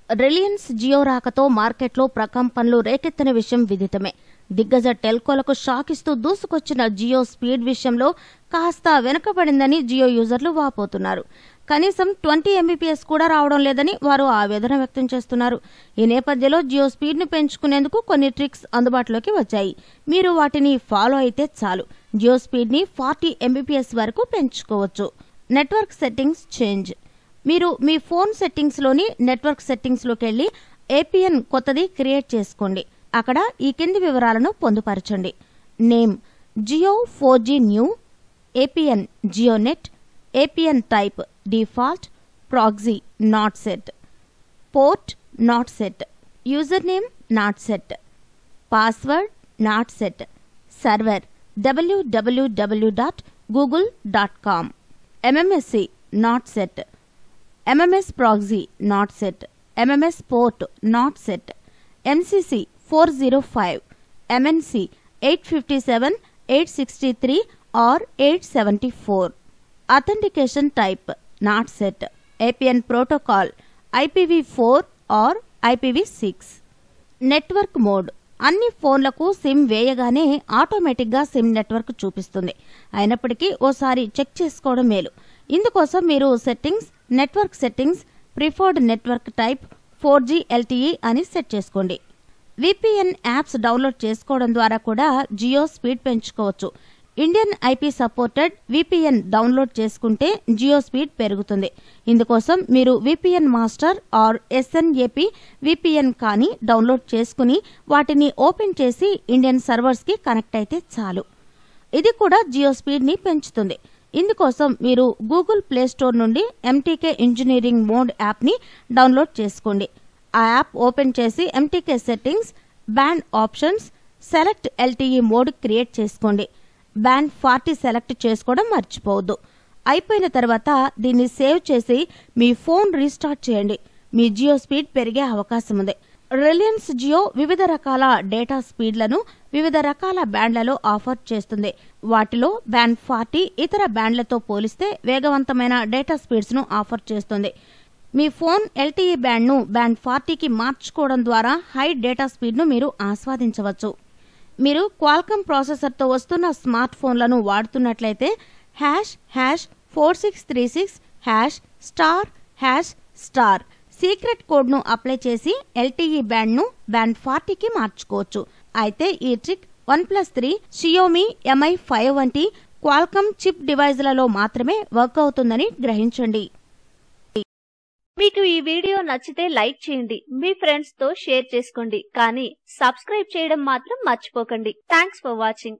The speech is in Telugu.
రిలయన్స్ జియో రాకతో మార్కెట్లో ప్రకంపనలు రేకెత్తిన విషయం విదితమే దిగ్గజ టెల్కోలకు షాక్ ఇస్తూ దూసుకొచ్చిన జియో స్పీడ్ విషయంలో కాస్త వెనుకబడిందని జియో యూజర్లు వాపోతున్నారు కనీసం ట్వంటీ ఎంబీపీఎస్ కూడా రావడం లేదని వారు ఆవేదన వ్యక్తం చేస్తున్నారు ఈ నేపథ్యంలో జియో స్పీడ్ను పెంచుకునేందుకు కొన్ని ట్రిక్స్ అందుబాటులోకి వచ్చాయి మీరు వాటిని ఫాలో అయితే చాలు జియో స్పీడ్ని ఫార్టీ ఎంబీపీఎస్ వరకు పెంచుకోవచ్చు నెట్వర్క్ సెట్టింగ్స్ చేంజ్ మీరు మీ ఫోన్ సెట్టింగ్స్లోని నెట్వర్క్ సెట్టింగ్స్లోకి వెళ్ళి ఏపీఎన్ కొత్తది క్రియేట్ చేసుకోండి అక్కడ ఈ కింది వివరాలను పొందుపరచండి name Jio four G new APN Jionet APN type default proxy not set port not set user name not set password not set server డబ్ల్యూడబ్ల్యూడబ్ల్యూ dot Google dot com MMSC not set MMS proxy not set MMS port not set MCC four zero five MNC eight fifty seven eight sixty three or eight seventy four authentication type not set APN protocol IPv four or IPv six network mode అన్ని ఫోన్లకు సిమ్ వేయగానే ఆటోమేటిక్గా సిమ్ నెట్వర్క్ చూపిస్తుంది అయినప్పటికీ ఓసారి చెక్ చేసుకోవడం మేలు ఇందుకోసం మీరు settings network settings preferred network type four G LTE అని సెట్ చేసుకోండి విపిఎన్ యాప్స్ డౌన్లోడ్ చేసుకోవడం ద్వారా కూడా జియో స్పీడ్ పెంచుకోవచ్చు Indian IP supported VPN download చేసుకుంటే జియో స్పీడ్ పెరుగుతుంది ఇందుకోసం మీరు VPN master or SNAP VPN కానీ డౌన్లోడ్ చేసుకుని వాటిని ఓపెన్ చేసి ఇండియన్ సర్వర్స్ కి కనెక్ట్ అయితే చాలు ఇది కూడా జియో స్పీడ్ ని పెంచుతుంది ఇందుకోసం మీరు గూగుల్ ప్లే స్టోర్ నుండి ఎంటీకే ఇంజనీరింగ్ మోడ్ యాప్ ని డౌన్లోడ్ చేసుకోండి ఆ యాప్ ఓపెన్ చేసి MTK settings band options select LTE mode create చేసుకోండి బ్యాండ్ ఫార్టీ సెలెక్ట్ చేసుకోవడం మర్చిపోవద్దు అయిపోయిన తర్వాత దీన్ని సేవ్ చేసి మీ ఫోన్ రీస్టార్ట్ చేయండి మీ జియో స్పీడ్ పెరిగే అవకాశం ఉంది రిలయన్స్ జియో వివిధ రకాల డేటా స్పీడ్లను వివిధ రకాల బ్యాండ్లలో ఆఫర్ చేస్తుంది వాటిలో బ్యాండ్ ఫార్టీ ఇతర బ్యాండ్లతో పోలిస్తే వేగవంతమైన డేటా స్పీడ్స్ ను ఆఫర్ చేస్తుంది మీ ఫోన్ ఎల్టీఈ బ్యాండ్ను బ్యాండ్ ఫార్టీకి మార్చుకోవడం ద్వారా హై డేటా స్పీడ్ను మీరు ఆస్వాదించవచ్చు మీరు క్వాల్కమ్ ప్రాసెసర్తో వస్తున్న స్మార్ట్ ఫోన్లను వాడుతున్నట్లయితే hash hash four six three six hash star hash star secret కోడ్ను అప్లై చేసి ఎల్టీఈ బ్యాండ్ను బ్యాండ్ ఫార్టీకి మార్చుకోవచ్చు అయితే ఈ trick one plus three Xiaomi MI five వంటి క్వాల్కమ్ చిప్ డివైజ్లలో మాత్రమే వర్క్ అవుతుందని గ్రహించండి మీకు ఈ వీడియో నచ్చితే లైక్ చేయండి మీ ఫ్రెండ్స్ తో షేర్ చేసుకోండి కానీ సబ్స్క్రైబ్ చేయడం మాత్రం మర్చిపోకండి థ్యాంక్స్ ఫర్ వాచింగ్